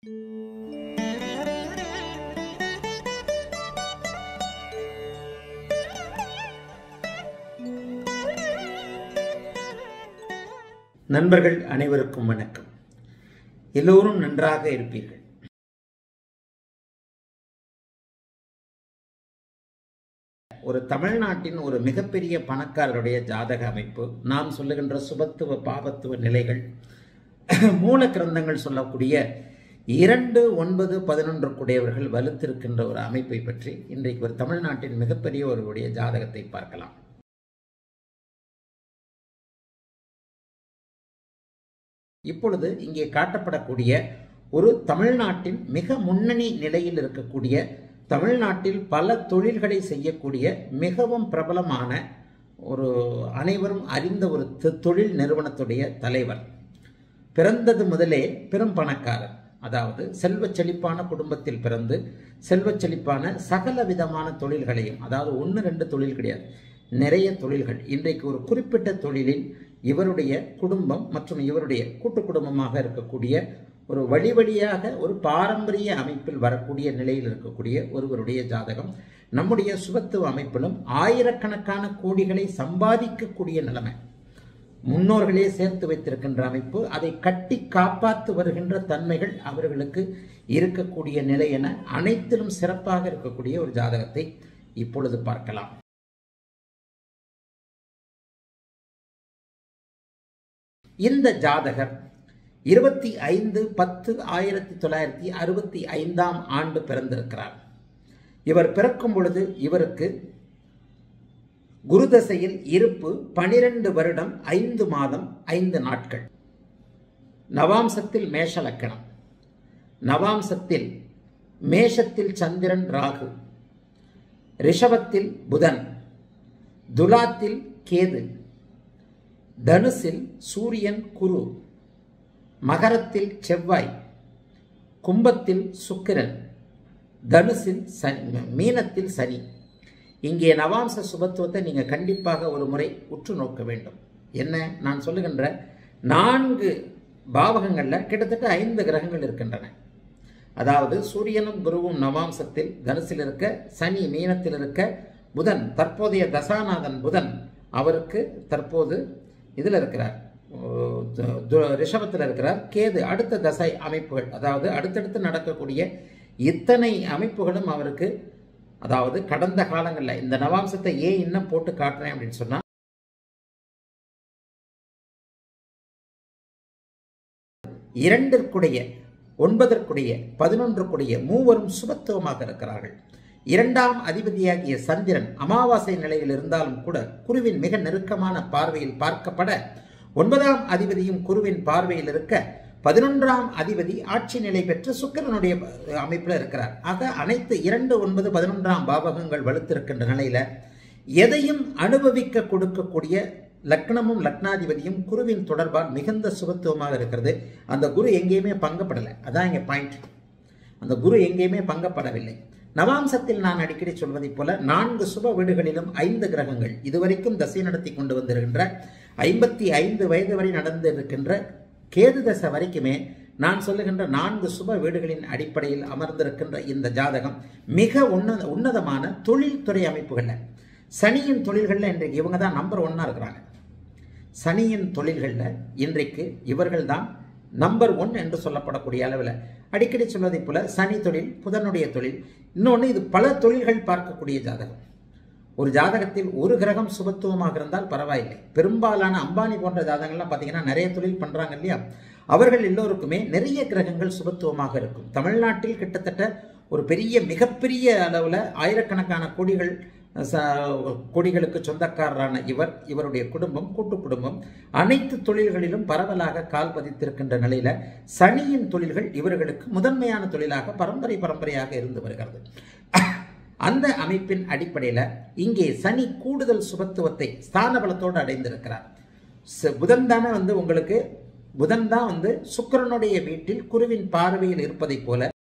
நண்பர்கள் அனைவருக்கும் வணக்கம் எல்லோரும் நன்றாக இருப்பீர்கள் ஒரு தமிழ்நாட்டின் ஒரு மிகப்பெரிய பணக்காரருடைய ஜாதக அமைப்பு நாம் சொல்லுகின்ற சுபத்துவ பாபத்துவ நிலைகள் மூல கிரந்தங்கள் சொல்லக்கூடிய இரண்டு ஒன்பது பதினொன்று கூடியவர்கள் வலுத்திருக்கின்ற ஒரு அமைப்பை பற்றி இன்றைக்கு ஒரு தமிழ்நாட்டின் மிகப்பெரிய ஒருவருடைய ஜாதகத்தை பார்க்கலாம் இப்பொழுது இங்கே காட்டப்படக்கூடிய ஒரு தமிழ்நாட்டின் மிக முன்னணி நிலையில் இருக்கக்கூடிய தமிழ்நாட்டில் பல தொழில்களை செய்யக்கூடிய மிகவும் பிரபலமான ஒரு அனைவரும் அறிந்த ஒரு தொழில் நிறுவனத்துடைய தலைவர் பிறந்தது முதலே பெரும் பணக்காரர் அதாவது செல்வச் செழிப்பான குடும்பத்தில் பிறந்து செல்வச் செழிப்பான சகல விதமான தொழில்களையும் அதாவது ஒன்று ரெண்டு தொழில் கிடையாது நிறைய தொழில்கள் இன்றைக்கு ஒரு குறிப்பிட்ட தொழிலில் இவருடைய குடும்பம் மற்றும் இவருடைய கூட்டு குடும்பமாக இருக்கக்கூடிய ஒரு வழி வழியாக ஒரு பாரம்பரிய அமைப்பில் வரக்கூடிய நிலையில் இருக்கக்கூடிய ஒருவருடைய ஜாதகம் நம்முடைய சுபத்துவ அமைப்பிலும் ஆயிரக்கணக்கான கோடிகளை சம்பாதிக்கக்கூடிய நிலைமை முன்னோர்களே சேர்த்து வைத்திருக்கின்ற அமைப்பு அதை கட்டி காப்பாற்று வருகின்ற தன்மைகள் அவர்களுக்கு இருக்கக்கூடிய நிலை என அனைத்திலும் சிறப்பாக இருக்கக்கூடிய ஒரு ஜாதகத்தை இப்பொழுது பார்க்கலாம் இந்த ஜாதகர் இருபத்தி ஐந்து பத்து ஆயிரத்தி தொள்ளாயிரத்தி அறுபத்தி ஐந்தாம் ஆண்டு பிறந்திருக்கிறார் இவர் பிறக்கும் பொழுது இவருக்கு குருதசையில் இருப்பு பனிரெண்டு வருடம் ஐந்து மாதம் ஐந்து நாட்கள் நவாம்சத்தில் மேஷ லக்கணம் நவாம்சத்தில் மேஷத்தில் சந்திரன் ராகு ரிஷபத்தில் புதன் துலாத்தில் கேது தனுசில் சூரியன் குரு மகரத்தில் செவ்வாய் கும்பத்தில் சுக்கிரன் தனுசில் சனி மீனத்தில் சனி இங்கே நவாம்ச சுபத்துவத்தை நீங்கள் கண்டிப்பாக ஒரு முறை உற்று நோக்க வேண்டும் என்ன நான் சொல்லுகின்ற நான்கு பாவகங்களில் கிட்டத்தட்ட ஐந்து கிரகங்கள் இருக்கின்றன அதாவது சூரியனும் குருவும் நவாம்சத்தில் தனுசில் இருக்க சனி மீனத்தில் இருக்க புதன் தற்போதைய தசாநாதன் புதன் அவருக்கு தற்போது இதில் இருக்கிறார் ரிஷபத்தில் இருக்கிறார் கேது அடுத்த தசை அமைப்புகள் அதாவது அடுத்தடுத்து நடக்கக்கூடிய இத்தனை அமைப்புகளும் அவருக்கு அதாவது கடந்த காலங்களில் இந்த நவாம்சத்தை ஏன் இன்னும் போட்டு காட்டுறேன் அப்படின்னு சொன்னா இரண்டிற்குடைய ஒன்பதற்குடைய பதினொன்றுக்குடைய மூவரும் சுபத்துவமாக இருக்கிறார்கள் இரண்டாம் அதிபதியாகிய சந்திரன் அமாவாசை நிலையில் இருந்தாலும் கூட குருவின் மிக நெருக்கமான பார்வையில் பார்க்கப்பட ஒன்பதாம் அதிபதியும் குருவின் பார்வையில் இருக்க பதினொன்றாம் அதிபதி ஆட்சி நிலை பெற்று சுக்கரனுடைய அமைப்பில் இருக்கிறார் ஆக அனைத்து இரண்டு ஒன்பது பதினொன்றாம் பாவகங்கள் வலுத்திருக்கின்ற நிலையில எதையும் அனுபவிக்க கொடுக்கக்கூடிய லக்னமும் லக்னாதிபதியும் குருவின் தொடர்பால் மிகுந்த சுபத்துவமாக இருக்கிறது அந்த குரு எங்கேயுமே பங்கப்படலை அதான் இங்கே பாயிண்ட் அந்த குரு எங்கேயுமே பங்கப்படவில்லை நவாம்சத்தில் நான் அடிக்கடி சொல்வதைப் போல நான்கு சுப வீடுகளிலும் ஐந்து கிரகங்கள் இதுவரைக்கும் தசை நடத்தி கொண்டு வந்திருக்கின்ற ஐம்பத்தி ஐந்து வயது வரை நடந்து இருக்கின்ற கேது தசை வரைக்குமே நான் சொல்லுகின்ற நான்கு சுப வீடுகளின் அடிப்படையில் அமர்ந்திருக்கின்ற இந்த ஜாதகம் மிக உன்னத உன்னதமான தொழில்துறை அமைப்புகளில் சனியின் தொழில்களில் இன்றைக்கு இவங்க தான் நம்பர் ஒன்னாக இருக்கிறாங்க சனியின் தொழில்களில் இன்றைக்கு இவர்கள் தான் நம்பர் ஒன் என்று சொல்லப்படக்கூடிய அளவில் அடிக்கடி சொல்வதைப் போல சனி தொழில் புதனுடைய தொழில் இன்னொன்று இது பல தொழில்கள் பார்க்கக்கூடிய ஜாதகம் ஒரு ஜாதகத்தில் ஒரு கிரகம் சுபத்துவமாக இருந்தால் பரவாயில்லை பெரும்பாலான அம்பானி போன்ற ஜாதகங்கள்லாம் பார்த்தீங்கன்னா நிறைய தொழில் பண்ணுறாங்க இல்லையா அவர்கள் எல்லோருக்குமே நிறைய கிரகங்கள் சுபத்துவமாக இருக்கும் தமிழ்நாட்டில் கிட்டத்தட்ட ஒரு பெரிய மிகப்பெரிய அளவில் ஆயிரக்கணக்கான கோடிகள் கோடிகளுக்கு சொந்தக்காரரான இவர் இவருடைய குடும்பம் கூட்டு குடும்பம் அனைத்து தொழில்களிலும் பரவலாக கால் பதித்திருக்கின்ற நிலையில சனியின் தொழில்கள் இவர்களுக்கு முதன்மையான தொழிலாக பரம்பரை பரம்பரையாக இருந்து வருகிறது அந்த அமைப்பின் அடிப்படையில் இங்கே சனி கூடுதல் சுபத்துவத்தை ஸ்தான பலத்தோடு அடைந்திருக்கிறார் புதன் தானே வந்து உங்களுக்கு புதன் தான் வந்து சுக்கரனுடைய வீட்டில் குருவின் பார்வையில் இருப்பதைப் போல